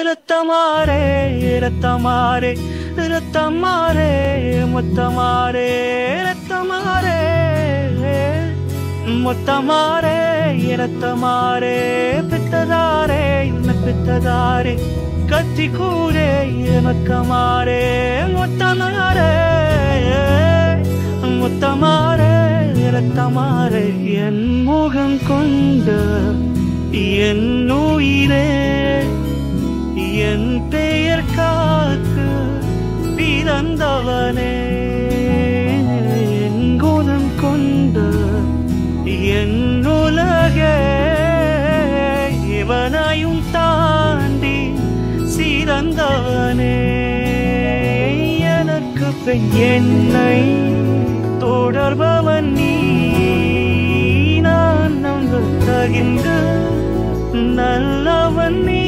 ரத்தமாரே ரத்தமாரே ரத்தமாரே முத்தமாரே ரத்தமாரே முத்தமாரே ரத்தமாரே பித்ததாரே என்ன பித்ததாரே கத்தி கூரே எனக்கமாரே முத்தமாரே முத்தமாரே ரத்தமாரே என் முகம் கொண்ட என் உயிரே என் பெயர் காக்கு பிறந்தவனே என் குணம் கொண்ட என் உலகே இவனையும் தாண்டி சிறந்தவனே எனக்கு பெண் என்னை தொடர்பவன் நீ நான் நம்ப தகின்ற நல்லவன் நீ